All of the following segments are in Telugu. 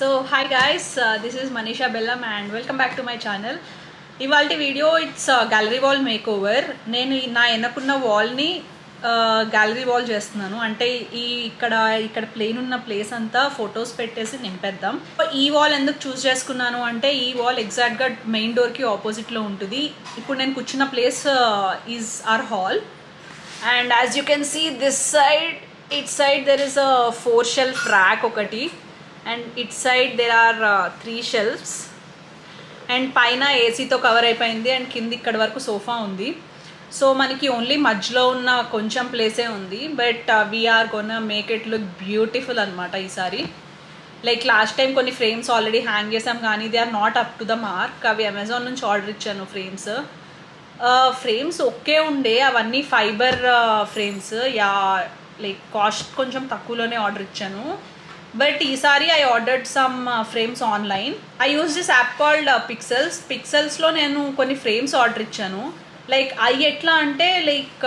So hi guys this is Manisha Bellam and welcome back to my channel ఇవాళ video it's gallery wall make over నేను ఈ- నా ఎన్నుకున్న వాల్ని గ్యాలరీ వాల్ చేస్తున్నాను అంటే ఈ ఇక్కడ ఇక్కడ ప్లేన్ ఉన్న ప్లేస్ అంతా ఫొటోస్ పెట్టేసి నింపేద్దాం ఈ వాల్ ఎందుకు చూస్ చేసుకున్నాను అంటే ఈ వాల్ ఎగ్జాక్ట్గా మెయిన్ డోర్కి ఆపోజిట్లో ఉంటుంది ఇప్పుడు నేను కూర్చున్న place is our hall and as you can see this side it side there is a four shelf rack ఒకటి and it side there are three shelves and పైన ఏసీతో కవర్ అయిపోయింది అండ్ కింద ఇక్కడ వరకు సోఫా ఉంది సో మనకి ఓన్లీ మధ్యలో ఉన్న కొంచెం ప్లేసే ఉంది but we're gonna make it look beautiful అనమాట ఈసారి లైక్ లాస్ట్ టైం కొన్ని ఫ్రేమ్స్ ఆల్రెడీ హ్యాంగ్ చేసాం కానీ they are not up to the mark అవి అమెజాన్ నుంచి ఆర్డర్ ఇచ్చాను ఫ్రేమ్స్ ఫ్రేమ్స్ ఒకే ఉండే అవన్నీ fibre frames yeah like cost కొంచెం తక్కువలోనే ఆర్డర్ ఇచ్చాను బట్ ఈసారి I ordered some frames online I use this app called Pixels పిక్సెల్స్లో నేను కొన్ని ఫ్రేమ్స్ ఆర్డర్ ఇచ్చాను లైక్ అవి ఎట్లా అంటే లైక్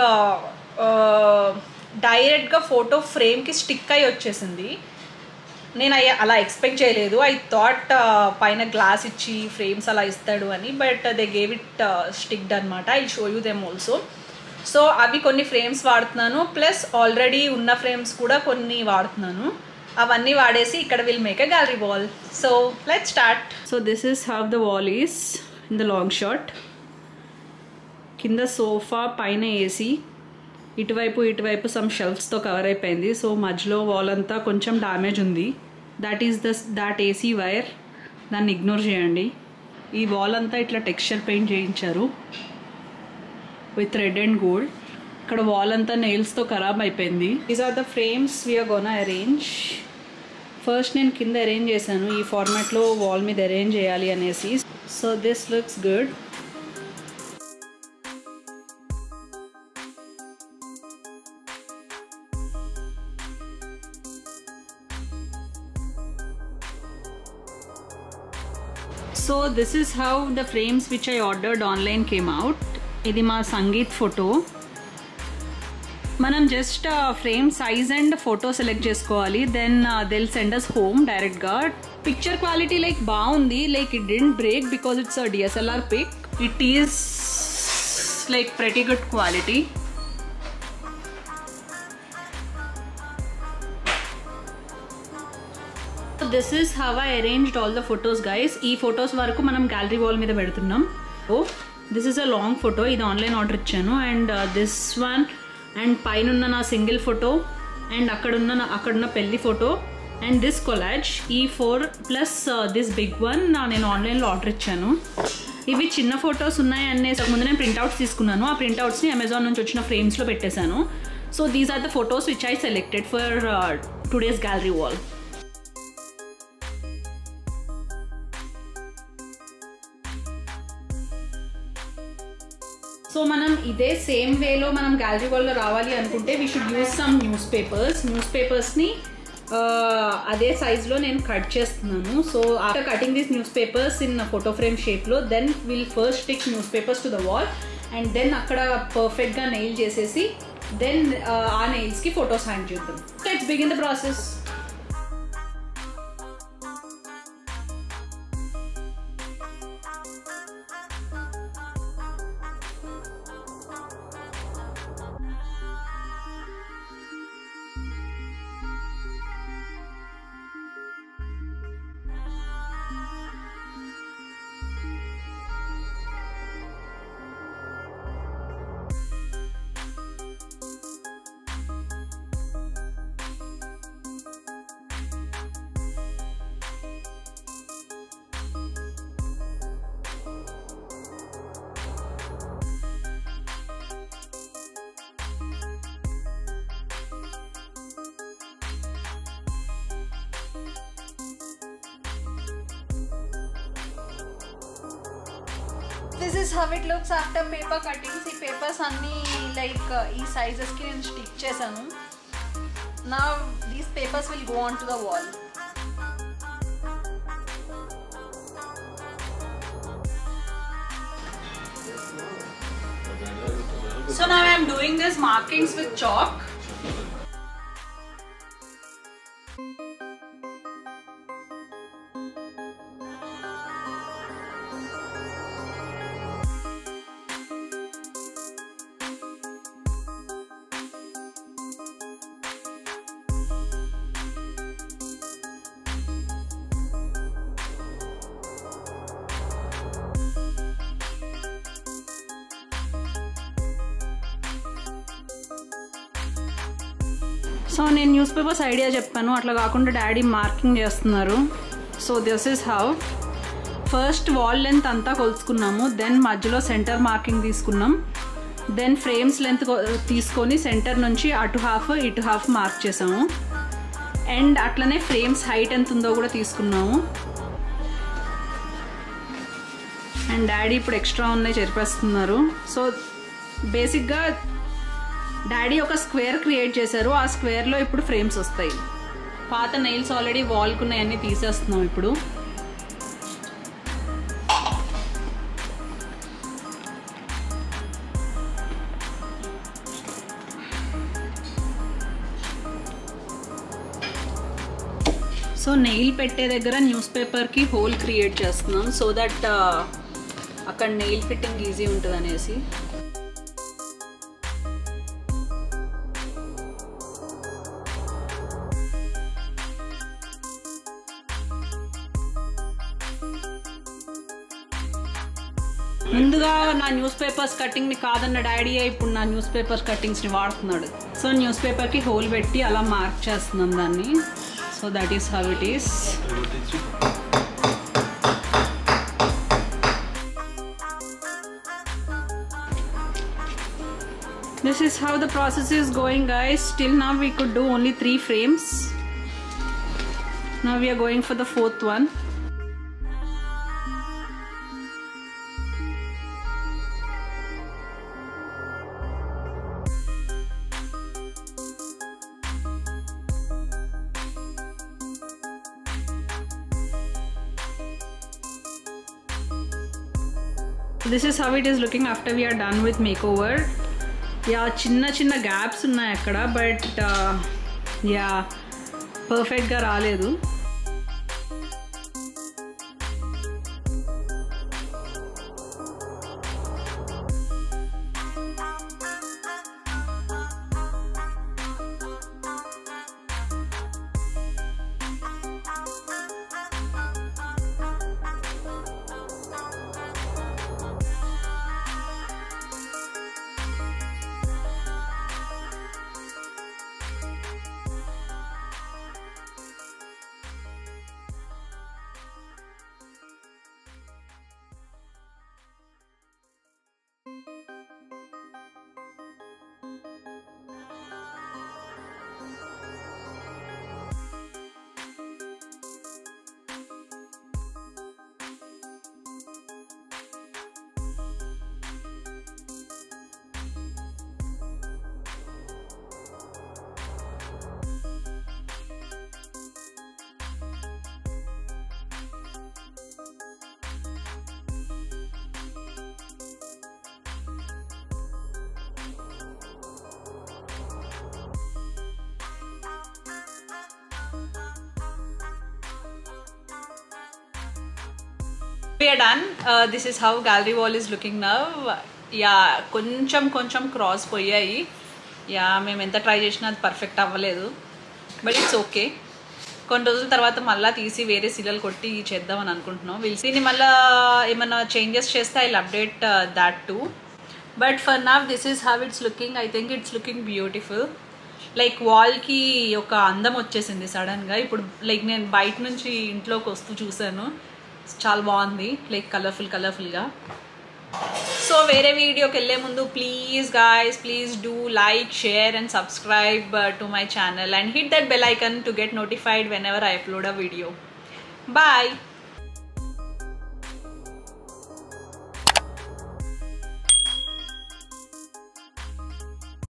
డైరెక్ట్గా ఫోటో ఫ్రేమ్కి స్టిక్ అయి వచ్చేసింది నేను అయ్య అలా ఎక్స్పెక్ట్ చేయలేదు ఐ థాట్ పైన గ్లాస్ ఇచ్చి ఫ్రేమ్స్ అలా ఇస్తాడు అని but they gave it sticked అనమాట I show you them also so అవి కొన్ని ఫ్రేమ్స్ వాడుతున్నాను ప్లస్ ఆల్రెడీ ఉన్న ఫ్రేమ్స్ కూడా కొన్ని వాడుతున్నాను అవన్నీ వాడేసి ఇక్కడ will make a gallery wall so let start so this is how the wall is in the long shot కింద సోఫా పైన ఏసీ ఇటువైపు ఇటువైపు సమ్ షెల్ఫ్స్తో కవర్ అయిపోయింది సో మధ్యలో వాల్ అంతా కొంచెం డ్యామేజ్ ఉంది that is the that AC wire దాన్ని ఇగ్నోర్ చేయండి ఈ వాల్ అంతా ఇట్లా టెక్స్చర్ పెయింట్ చేయించారు విత్ రెడ్ అండ్ గోల్డ్ ఇక్కడ వాల్ అంతా నెయిల్స్తో ఖరాబ్ అయిపోయింది these are the frames we are gonna arrange first నేను కింద అరేంజ్ చేశాను ఈ ఫార్మాట్లో వాల్ మీద అరేంజ్ చేయాలి అనేసి so this looks good so this is how the frames which I ordered online came out ఇది మా సంగీత్ ఫోటో మనం just frame size and photo select చేసుకోవాలి then they'll send us home డైరెక్ట్గా పిక్చర్ క్వాలిటీ లైక్ బాగుంది like it didn't break because it's a DSLR pic it is like pretty good quality this is how I arranged all the photos guys ఈ ఫొటోస్ వరకు మనం గ్యాలరీ వాల్ మీద పెడుతున్నాం oh this is a long photo ఇది ఆన్లైన్ ఆర్డర్ ఇచ్చాను అండ్ దిస్ వన్ అండ్ పైన ఉన్న నా సింగిల్ ఫోటో అండ్ అక్కడున్న నా అక్కడున్న పెళ్లి ఫోటో అండ్ దిస్ కొలాజ్ ఈ four plus this big one నేను ఆన్లైన్లో ఆర్డర్ ఇచ్చాను ఇవి చిన్న ఫొటోస్ ఉన్నాయి అనేసి ముందు నేను ప్రింట్అవుట్స్ తీసుకున్నాను ఆ ప్రింట్అవుట్స్ని అమెజాన్ నుంచి వచ్చిన ఫ్రేమ్స్లో పెట్టేశాను so these are the photos which I selected for today's gallery wall so మనం ఇదే సేమ్ వేలో మనం గ్యాలరీ వాల్లో రావాలి అనుకుంటే we should use some newspapers న్యూస్ పేపర్స్ని అదే సైజ్లో నేను కట్ చేస్తున్నాను so after cutting these newspapers in photo frame షేప్లో then will first stick newspapers to the wall and then అక్కడ పర్ఫెక్ట్గా నెయిల్ చేసేసి దెన్ ఆ నెయిల్స్కి ఫొటోస్ హ్యాండ్ చేద్దాం let's begin the process this is how it looks after paper cuttings ఈ పేపర్స్ అన్నీ లైక్ ఈ సైజెస్కి నేను స్టిక్ చేశాను నా these papers will go on to the wall So now I am doing this markings with chalk. So నేను న్యూస్ పేపర్స్ ఐడియా చెప్పాను అట్లా కాకుండా డాడీ మార్కింగ్ చేస్తున్నారు so this is how first wall length అంతా కొలుసుకున్నాము దెన్ మధ్యలో సెంటర్ మార్కింగ్ తీసుకున్నాం దెన్ ఫ్రేమ్స్ లెంత్ తీసుకొని సెంటర్ నుంచి అటు హాఫ్ ఇటు హాఫ్ మార్క్ చేసాము అండ్ అట్లనే ఫ్రేమ్స్ హైట్ ఎంత ఉందో కూడా తీసుకున్నాము అండ్ డాడీ ఇప్పుడు ఎక్స్ట్రా ఉన్నాయి చెరిపేస్తున్నారు సో బేసిక్గా డాడీ ఒక స్క్వేర్ క్రియేట్ చేశారు ఆ స్క్వేర్లో ఇప్పుడు ఫ్రేమ్స్ వస్తాయి పాత నెయిల్స్ ఆల్రెడీ వాల్కు ఉన్నాయన్నీ తీసేస్తున్నాం ఇప్పుడు సో నెయిల్ పెట్టే దగ్గర న్యూస్ పేపర్కి హోల్ క్రియేట్ చేస్తున్నాం సో దట్ అక్కడ నెయిల్ ఫిట్టింగ్ ఈజీ ఉంటుంది అనేసి ముందుగా నా న్యూస్ పేపర్స్ కటింగ్ని కాదన్న డాడీ ఇప్పుడు నా న్యూస్ పేపర్ కటింగ్స్ని వాడుతున్నాడు సో న్యూస్ పేపర్కి హోల్ పెట్టి అలా మార్క్ చేస్తున్నాం దాన్ని so that is how it is this is how the process is going guys till now we could do only three frames now we are going for the fourth one this is how it is looking after we are done with makeover yeah చిన్న చిన్న గ్యాప్స్ ఉన్నాయి అక్కడ బట్ యా పర్ఫెక్ట్గా రాలేదు we are done this is how gallery wall is looking now yeah కొంచెం కొంచెం క్రాస్ పోయాయి యా మేము ఎంత ట్రై చేసినా అది పర్ఫెక్ట్ అవ్వలేదు బట్ ఇట్స్ ఓకే కొన్ని రోజుల తర్వాత మళ్ళీ తీసి వేరే సిలలు కొట్టి చేద్దామని అనుకుంటున్నాం వీళ్ళు దీన్ని మళ్ళీ ఏమైనా చేంజెస్ చేస్తే I update that too but for now this is how it's looking I think it's looking beautiful like వాల్కి ఒక అందం వచ్చేసింది సడన్గా ఇప్పుడు లైక్ నేను బయట నుంచి ఇంట్లోకి వస్తూ చూశాను చాలా బాగుంది లైక్ కలర్ఫుల్ కలర్ఫుల్గా సో వేరే వీడియోకి వెళ్ళే ముందు please guys please do like share and subscribe to my channel and hit that bell icon to get notified whenever I upload a video bye